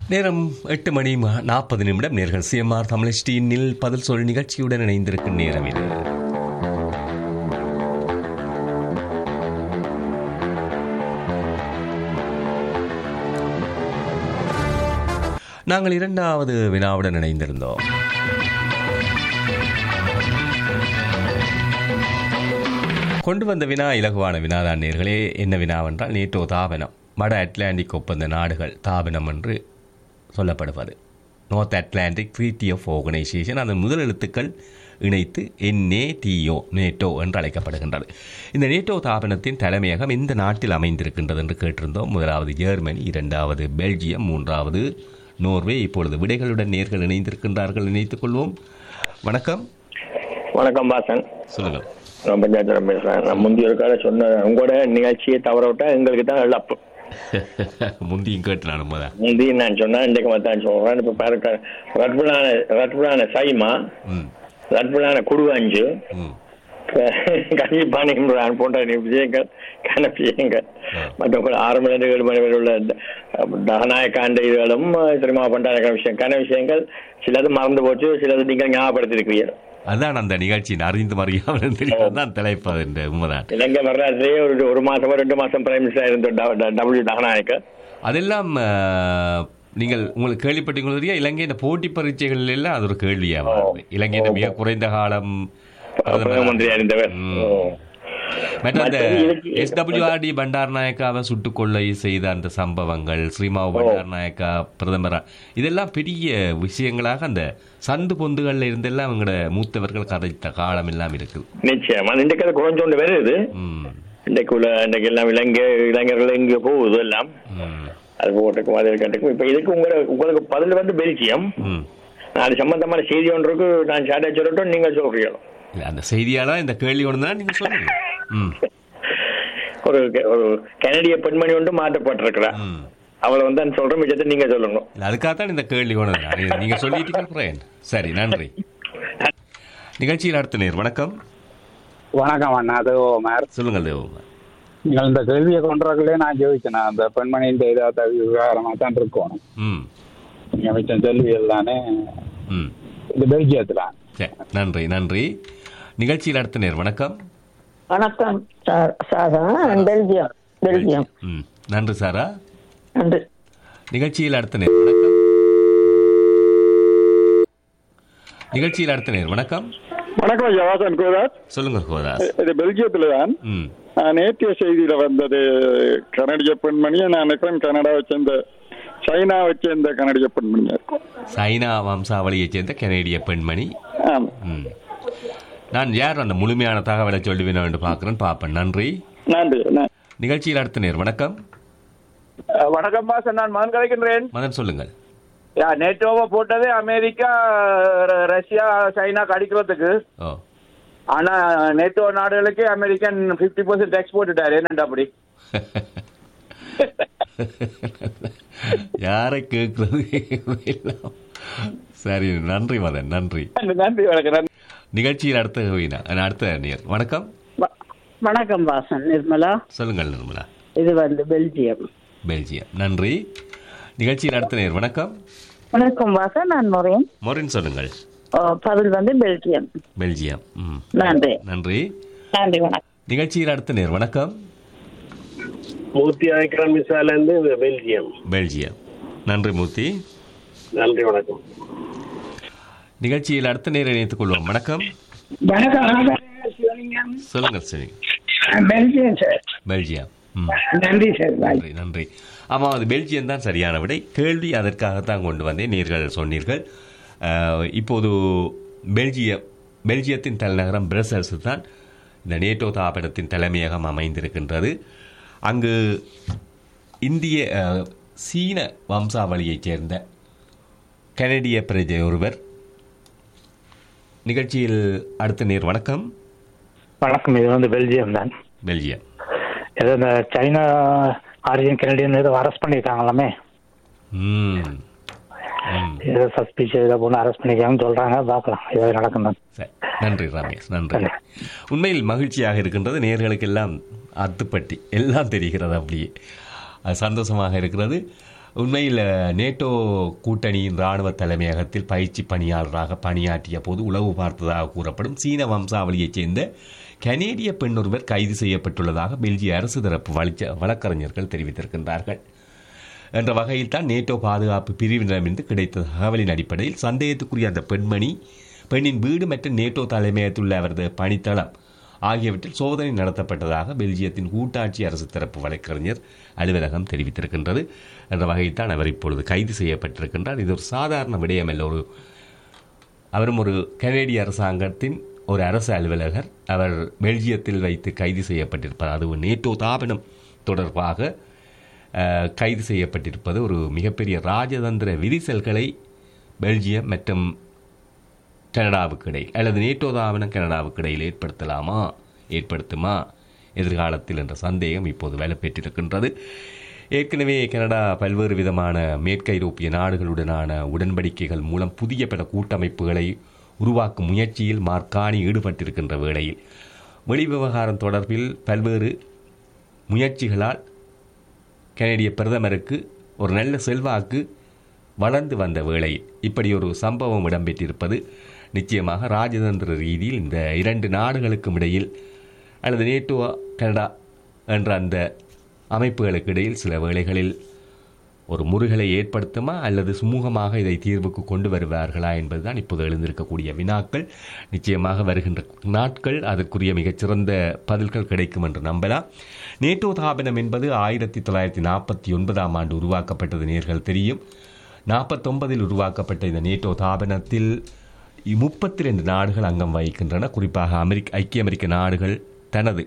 நேரம் எட்டு மணி நாற்பது நிமிடம் நேர்கள் சிஎம்ஆர் தமிழ்ஸ்டீனில் பதில் சொல் நிகழ்ச்சியுடன் இணைந்திருக்கும் நேரம் இது நாங்கள் இரண்டாவது வினாவுடன் இணைந்திருந்தோம் கொண்டு வந்த வினா இலகுவான வினாதான் நேர்களே என்ன வினாவென்றால் நேட்டோ தாபனம் வட அட்லாண்டிக் ஒப்பந்த நாடுகள் தாபனம் என்று சொல்லப்படுவது North Atlantic treaty of organization அதன் முதல் எழுத்துக்கள் இணைத்து என்ஏடிஓ நேட்டோ என்று அழைக்கப்படுகின்றது இந்த நேட்டோ தாபனத்தின் தலைமையகம் இந்த நாட்டில் அமைந்திருக்கின்றது என்று கேட்டிருந்தோம் முதலாவது ஜெர்மனி இரண்டாவது பெல்ஜியம் மூன்றாவது நோர்வே இப்பொழுது விடைகளுடன் நேர்கள் இணைந்திருக்கின்றார்கள் இணைத்துக் கொள்வோம் வணக்கம் வணக்கம் பாசன் சொல்லுங்கள் நான் பஞ்சாயத்து பேசுறேன் நான் முந்தைய ஒரு காலம் சொன்ன உங்களோட நிகழ்ச்சியை தவற விட்டா எங்களுக்கு தான் இழப்பு முந்தியும் கேட்டு நான் உண்மைதான் முந்தி நான் சொன்னேன் இன்றைக்கு மட்டும் சொல்றேன் இப்ப பாருங்க ரட்புலான ரட்புலான சைமா ம் ரட்புலான குருவாஞ்சு ம் கஞ்சிப்பானை இம்ரான் போன்ற விஷயங்கள் கன விஷயங்கள் ஆ. மற்ற ஆறு மணி நேரம் ஏழு மணி வரை உள்ள தகநாயக்காண்ட இதுகளும் திரும்ப பண்டார விஷயம் கன விஷயங்கள் சிலது மறந்து போச்சு சிலது நீங்கள் ஞாபகப்படுத்திருக்கிறீர்கள் அதான் அந்த நிகழ்ச்சியின் அறிந்து மறியாமல் தெரியும் தான் தலைப்பது என்ற உண்மைதான் இலங்கை வரலாற்றிலேயே ஒரு ஒரு மாசமோ ரெண்டு மாசம் பிரைம் மினிஸ்டர் இருந்த டபிள்யூ தகநாயக்க அதெல்லாம் அஹ், நீங்கள் உங்களுக்கு கேள்விப்பட்டீங்களோ தெரியா இலங்கையின் போட்டி பரீட்சைகள் எல்லாம் அது ஒரு கேள்வியாக வருது இலங்கையின் மிக குறைந்த காலம் பிரதம மந்திரியா இருந்தவர் ம். ஓ. மற்ற அந்த மற்றது இதுக்கு- எஸ்டபிள்யூஆர்டி பண்டார் நாயக்காவை சுட்டுக் கொள்ளை செய்த அந்த சம்பவங்கள் ஸ்ரீமாவு பண்டார் நாயக்கா பிரதமரா இதெல்லாம் பெரிய விஷயங்களாக அந்த சந்து பொந்துகள்ல இருந்தெல்லாம் அவங்களோட மூத்தவர்கள் கதைத்த காலம் எல்லாம் இருக்குது நிச்சயம் அது இன்றைக்கு அது குறைஞ்சோண்டு வருது ம் இன்றைக்கு உள்ள இன்றைக்கு எல்லாம் இலங்கை இளைஞர்கள் இங்கே போகுது எல்லாம் ம் அது போட்டுக்கும் அது கட்டுக்கும் இப்ப இதுக்கு உங்க உங்களுக்கு பதில் வந்து பெல்ஜியம் ம் அது சம்பந்தமான செய்தி ஒன்றுக்கு நான் சாட்டை சொல்லட்டும் நீங்க சொல்றீங்க இல்ல, அந்த செய்தியாளர் இந்த கேள்வி ஒன்று தான் நீங்க சொல்லுங்க ம் ஒரு ஒரு கனடிய பெண்மணி ஒன்று மாற்றப்பட்டிருக்கிறார் ம் அவளை வந்து நான் சொல்ற மிச்சத்தை நீங்க சொல்லணும் இல்ல, அதுக்காகத்தான் இந்த கேள்வி கொண்டு வந்தேன். அது நீங்க சொல்லிட்டீங்க அப்புறம் சரி நன்றி நிகழ்ச்சியில் அடுத்த நேர் வணக்கம் வணக்கம் அண்ணா அது ஓமர் சொல்லுங்கள் தேவகுமார் நீங்கள் இந்த கேள்வியை கொண்டவர்களே நான் ஜோதிச்சேன் அந்த பெண்மணியின் இதாக விவகாரமாக தான் இருக்கணும் ம் நீங்க மிச்சம் கேள்விகள் தானே ம் இது பெல்ஜியத்தில் சரி நன்றி நன்றி நிகழ்ச்சியில் அடுத்த நேர் வணக்கம் வணக்கம் சார் சாரா பெல்ஜியம் பெல்ஜியம் ம் நன்றி சாரா நன்றி நிகழ்ச்சியில் அடுத்த நேர் வணக்கம் நிகழ்ச்சியில் அடுத்த நேர் வணக்கம் வணக்கம் ஐயா வாசன் கோதாஸ் சொல்லுங்க கோதாஸ் இது பெல்ஜியத்துல தான் ம் ஆஹ், நேற்றைய செய்தியில வந்தது கனடிய பெண்மணியை நான் நினைக்கிறேன் கனடாவை சேர்ந்த சைனாவை சேர்ந்த கனடிய பெண்மணியா இருக்கும் சைனா வம்சாவளியைச் சேர்ந்த கனேடிய பெண்மணி ஆமா ம் நான் யார் அந்த முழுமையான தகவலை சொல்லுவேன் என்று பார்க்குறேன் பார்ப்பேன் நன்றி நன்றி நன்றி. நிகழ்ச்சியில் அடுத்த நேர் வணக்கம் வணக்கம் பாசன் நான் மகன் கலைக்கின்றேன் மதன் சொல்லுங்கள் யா நேட்டோவை போட்டது அமெரிக்கா ர- ரஷ்யா சைனா அடிக்கிறதுக்கு ஓ ஆனா நேட்டோ நாடுகளுக்கு அமெரிக்கன் பிப்டி பர்சன்ட் டேக்ஸ் போட்டுட்டாரு என்னண்டா அப்படி யாரை கேட்கறது எல்லாம். சரி நன்றி மதன் நன்றி நன்றி வணக்கம் நன்றி நிகழ்ச்சியில் அடுத்த வீணா அடுத்த நேர் வணக்கம் வ- வணக்கம் வாசன் நிர்மலா சொல்லுங்கள் நிர்மலா இது வந்து பெல்ஜியம் பெல்ஜியம் நன்றி நிகழ்ச்சியில் அடுத்த நேர் வணக்கம் வணக்கம் வாசன் நான் முறையன் மொரின் சொல்லுங்கள் பதில் வந்து பெல்ஜியம் பெல்ஜியம் ம் நன்றி நன்றி நன்றி வணக்கம் நிகழ்ச்சியில் அடுத்த நேர் வணக்கம் மூர்த்தி ஆய்க்கிறான் மிசாலேருந்து பெல்ஜியம் பெல்ஜியம் நன்றி மூர்த்தி நன்றி வணக்கம் நிகழ்ச்சியில் அடுத்த நேரம் இணைத்துக் கொள்வோம் வணக்கம் வணக்கம் சிவலிங்கம் சொல்லுங்க சரி பெல்ஜியம் சார் பெல்ஜியம் ம் நன்றி சார் பாய் நன்றி நன்றி ஆமாம் அது பெல்ஜியம் தான் சரியான விடை கேள்வி அதற்காகத்தான் கொண்டு வந்தேன் நீர்கள் சொன்னீர்கள் அஹ், இப்போது பெல்ஜியம் பெல்ஜியத்தின் தலைநகரம் பிரசல்ஸ் தான் இந்த நேட்டோ தாபனத்தின் தலைமையகம் அமைந்திருக்கின்றது அங்கு இந்திய அஹ், சீன வம்சாவளியைச் சேர்ந்த கனடிய பிரஜை ஒருவர் நிகழ்ச்சியில் அடுத்த நேர் வணக்கம் வணக்கம் இது வந்து பெல்ஜியம் தான் பெல்ஜியம் ஏதோ இந்த சைனா ஆரிஜின் கனடியன் ஏதோ அரெஸ்ட் பண்ணியிருக்காங்களாமே ம் ம் ஏதோ சஸ்பீஷியஸ் ஏதோ பொண்ணு அரெஸ்ட் பண்ணிருக்காங்கன்னு சொல்றாங்க பார்க்கலாம் ஏதாவது நடக்கும் தான் சரி. நன்றி ரமேஷ் நன்றி உண்மையில் மகிழ்ச்சியாக இருக்கின்றது நேர்களுக்கெல்லாம் அத்துப்பட்டி எல்லாம் தெரிகிறது அப்படியே அது சந்தோஷமாக இருக்கிறது உண்மையில் நேட்டோ கூட்டணியின் இராணுவ தலைமையகத்தில் பயிற்சி பணியாளராக பணியாற்றிய போது உளவு பார்த்ததாக கூறப்படும் சீன வம்சாவளியைச் சேர்ந்த கனேடிய பெண் ஒருவர் கைது செய்யப்பட்டுள்ளதாக பெல்ஜிய அரசு தரப்பு வழக்க வழக்கறிஞர்கள் தெரிவித்திருக்கின்றார்கள் என்ற வகையில் தான் நேட்டோ பாதுகாப்பு பிரிவினரிடமிருந்து கிடைத்த தகவலின் அடிப்படையில் சந்தேகத்துக்குரிய அந்த பெண்மணி பெண்ணின் வீடு மற்றும் நேட்டோ தலைமையகத்தில் உள்ள அவரது பணித்தளம் ஆகியவற்றில் சோதனை நடத்தப்பட்டதாக பெல்ஜியத்தின் கூட்டாட்சி அரசு தரப்பு வழக்கறிஞர் அலுவலகம் தெரிவித்திருக்கின்றது என்ற வகையில் தான் அவர் இப்பொழுது கைது செய்யப்பட்டிருக்கின்றார் இது ஒரு சாதாரண விடயமல்ல ஒரு அவரும் ஒரு கனேடிய அரசாங்கத்தின் ஒரு அரசு அலுவலகர் அவர் பெல்ஜியத்தில் வைத்து கைது செய்யப்பட்டிருப்பார் அதுவும் நேட்டோ தாபனம் தொடர்பாக அஹ், கைது செய்யப்பட்டிருப்பது ஒரு மிகப்பெரிய ராஜதந்திர விரிசல்களை பெல்ஜியம் மற்றும் கனடாவுக்கு இடையில் அல்லது நேட்டோ தாபனம் கனடாவுக்கு இடையில் ஏற்படுத்தலாமா ஏற்படுத்துமா எதிர்காலத்தில் என்ற சந்தேகம் இப்போது வலுப்பெற்றிருக்கின்றது ஏற்கனவே கனடா பல்வேறு விதமான மேற்கு ஐரோப்பிய நாடுகளுடனான உடன்படிக்கைகள் மூலம் புதிய பல கூட்டமைப்புகளை உருவாக்கும் முயற்சியில் மார்கானி ஈடுபட்டிருக்கின்ற வேளையில் வெளிவிவகாரம் தொடர்பில் பல்வேறு முயற்சிகளால் கனடிய பிரதமருக்கு ஒரு நல்ல செல்வாக்கு வளர்ந்து வந்த வேளையில் இப்படி ஒரு சம்பவம் இடம்பெற்றிருப்பது நிச்சயமாக ராஜதந்திர ரீதியில் இந்த இரண்டு நாடுகளுக்கும் இடையில் அல்லது நேட்டோ கனடா என்ற அந்த அமைப்புகளுக்கு இடையில் சில வேளைகளில் ஒரு முருகலை ஏற்படுத்துமா அல்லது சுமூகமாக இதை தீர்வுக்கு கொண்டு வருவார்களா என்பதுதான் இப்போது எழுந்திருக்கக்கூடிய வினாக்கள் நிச்சயமாக வருகின்ற நாட்கள் அதற்குரிய மிகச்சிறந்த பதில்கள் கிடைக்கும் என்று நம்பலாம் நேட்டோ தாபனம் என்பது ஆயிரத்தி தொள்ளாயிரத்தி நாற்பத்தி ஒன்பதாம் ஆண்டு உருவாக்கப்பட்டது நேர்கள் தெரியும் நாற்பத்தொன்பதில் உருவாக்கப்பட்ட இந்த நேட்டோ தாபனத்தில் முப்பத்தி ரெண்டு நாடுகள் அங்கம் வகிக்கின்றன குறிப்பாக அமெரிக்க ஐக்கிய அமெரிக்க நாடுகள் தனது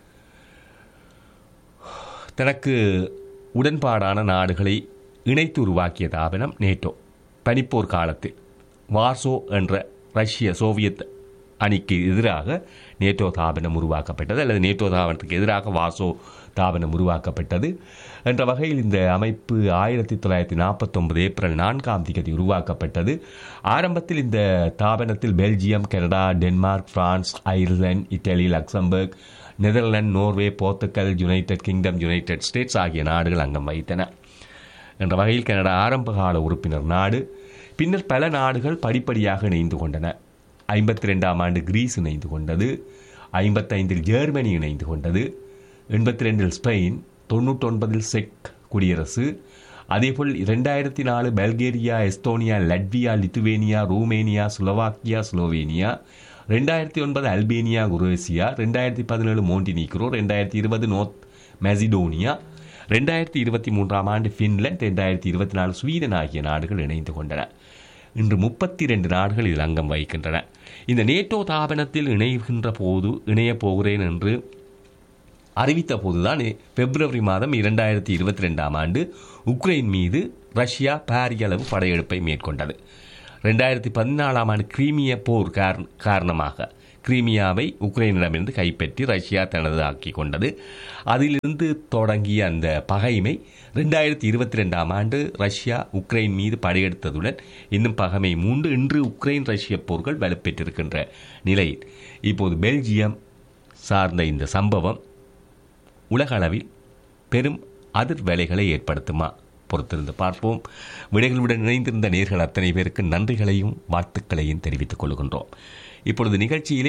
தனக்கு உடன்பாடான நாடுகளை இணைத்து உருவாக்கிய தாபனம் நேட்டோ பனிப்போர் காலத்தில் வார்சோ என்ற ரஷ்ய சோவியத் அணிக்கு எதிராக நேட்டோ தாபனம் உருவாக்கப்பட்டது அல்லது நேட்டோ தாபனத்துக்கு எதிராக வார்சோ தாபனம் உருவாக்கப்பட்டது என்ற வகையில் இந்த அமைப்பு ஆயிரத்தி தொள்ளாயிரத்தி நாற்பத்தொன்பது ஏப்ரல் நான்காம் தேதி உருவாக்கப்பட்டது ஆரம்பத்தில் இந்த தாபனத்தில் Belgium Canada Denmark France Ireland Italy Luxembourg Netherlands Norway Portugal United Kingdom United States ஆகிய நாடுகள் அங்கம் வகித்தன என்ற வகையில் கனடா ஆரம்பகால உறுப்பினர் நாடு பின்னர் பல நாடுகள் படிப்படியாக இணைந்து கொண்டன ஐம்பத்தி ரெண்டாம் ஆண்டு கிரீஸ் இணைந்து கொண்டது ஐம்பத்தைந்தில் ஜெர்மனி இணைந்து கொண்டது எண்பத்தி ரெண்டில் ஸ்பெயின் தொண்ணூற்றொன்பதில் செக் குடியரசு அதேபோல் இரண்டாயிரத்தி நாலு Bulgaria Estonia Latvia Lithuania Romania Slovakia Slovenia ரெண்டாயிரத்தி ஒன்பது அல்பேனியா குரோசியா ரெண்டாயிரத்தி பதினேழு மோண்டினீக்ரோ ரெண்டாயிரத்தி இருபது நோர்த் மெசிடோனியா ரெண்டாயிரத்தி இருபத்தி மூன்றாம் ஆண்டு ஃபின்லாந்து ரெண்டாயிரத்தி இருபத்தி நாலு ஸ்வீடன் ஆகிய நாடுகள் இணைந்து கொண்டன இன்று முப்பத்தி ரெண்டு நாடுகள் இதில் அங்கம் வகிக்கின்றன இந்த நேட்டோ தாபனத்தில் இணைகின்ற போது இணையப் போகிறேன் என்று அறிவித்த போதுதான் பிப்ரவரி மாதம் இரண்டாயிரத்தி இருபத்தி ரெண்டாம் ஆண்டு உக்ரைன் மீது ரஷ்யா பாரிய அளவு படையெடுப்பை மேற்கொண்டது ரெண்டாயிரத்தி பதினாலாம் ஆண்டு கிரீமிய போர் காரண- காரணமாக கிரீமியாவை உக்ரைனிடமிருந்து கைப்பற்றி ரஷ்யா தனது ஆக்கி கொண்டது அதிலிருந்து தொடங்கிய அந்த பகைமை ரெண்டாயிரத்தி இருபத்தி ரெண்டாம் ஆண்டு ரஷ்யா உக்ரைன் மீது படையெடுத்ததுடன் இன்னும் பகைமை மூண்டு இன்று உக்ரைன் ரஷ்ய போர்கள் வலுப்பெற்றிருக்கின்ற நிலையில் இப்போது பெல்ஜியம் சார்ந்த இந்த சம்பவம் உலக அளவில் பெரும் அதிர்வேலைகளை ஏற்படுத்துமா பொறுத்திருந்து பார்ப்போம் விடைகளுடன் இணைந்திருந்த நேர்கள் அத்தனை பேருக்கு நன்றிகளையும் வாழ்த்துக்களையும் தெரிவித்துக் கொள்கின்றோம் இப்பொழுது நிகழ்ச்சியிலே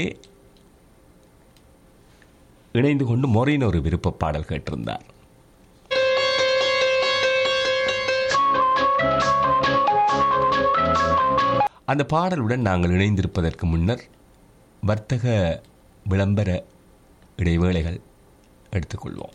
இணைந்து கொண்டு மொரின் ஒரு விருப்ப பாடல் கேட்டிருந்தார் அந்த பாடலுடன் நாங்கள் இணைந்திருப்பதற்கு முன்னர் வர்த்தக விளம்பர இடைவேளைகள் எடுத்துக்கொள்வோம்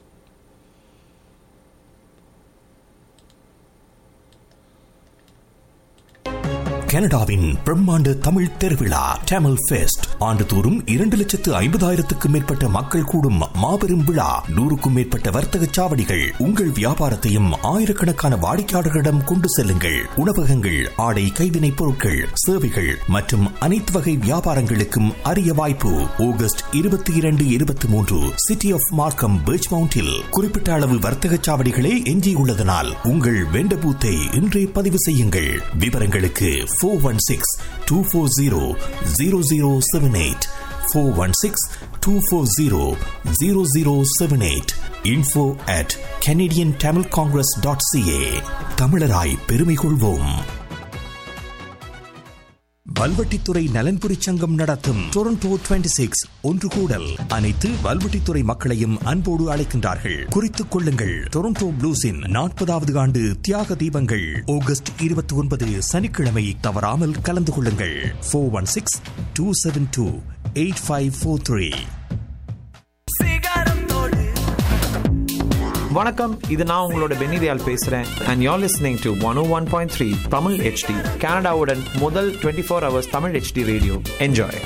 கனடாவின் பிரம்மாண்ட தமிழ் திருவிழா டேமல் ஃபெஸ்ட் ஆண்டுதோறும் இரண்டு லட்சத்து ஐம்பதாயிரத்துக்கும் மேற்பட்ட மக்கள் கூடும் மாபெரும் விழா நூறுக்கும் மேற்பட்ட வர்த்தக சாவடிகள் உங்கள் வியாபாரத்தையும் ஆயிரக்கணக்கான வாடிக்கையாளர்களிடம் கொண்டு செல்லுங்கள் உணவகங்கள் ஆடை கைவினைப் பொருட்கள் சேவைகள் மற்றும் அனைத்து வகை வியாபாரங்களுக்கும் அரிய வாய்ப்பு ஆகஸ்ட் இருபத்தி இரண்டு இருபத்தி மூன்று சிட்டி ஆஃப் மார்க்கம் பீச் மவுண்டில் குறிப்பிட்ட அளவு வர்த்தக சாவடிகளே எஞ்சியுள்ளதனால் உங்கள் வெண்ட பூத்தை இன்றே பதிவு செய்யுங்கள் விவரங்களுக்கு four one six two four zero zero zero seven eight four one six two four zero zero zero seven eight info at Canadian Tamil Congress dot C A தமிழராய் பெருமை கொள்வோம் வல்வெட்டித்துறை நலன்புரி சங்கம் நடத்தும் டொரண்டோ 26 சிக்ஸ் ஒன்று கூடல் அனைத்து வல்வெட்டித்துறை மக்களையும் அன்போடு அழைக்கின்றார்கள் குறித்துக் கொள்ளுங்கள் டொரண்டோ ப்ளூஸின் நாற்பதாவது ஆண்டு தியாக தீபங்கள் ஆகஸ்ட் இருபத்தி ஒன்பது சனிக்கிழமை தவறாமல் கலந்து கொள்ளுங்கள் four one six two seven two eight five four three வணக்கம் இது நான் உங்களோட பென்னிதியால் பேசுறேன் and you're listening to one O one point three Tamil H D கனடாவுடன் முதல் twenty four hours Tamil H D radio enjoy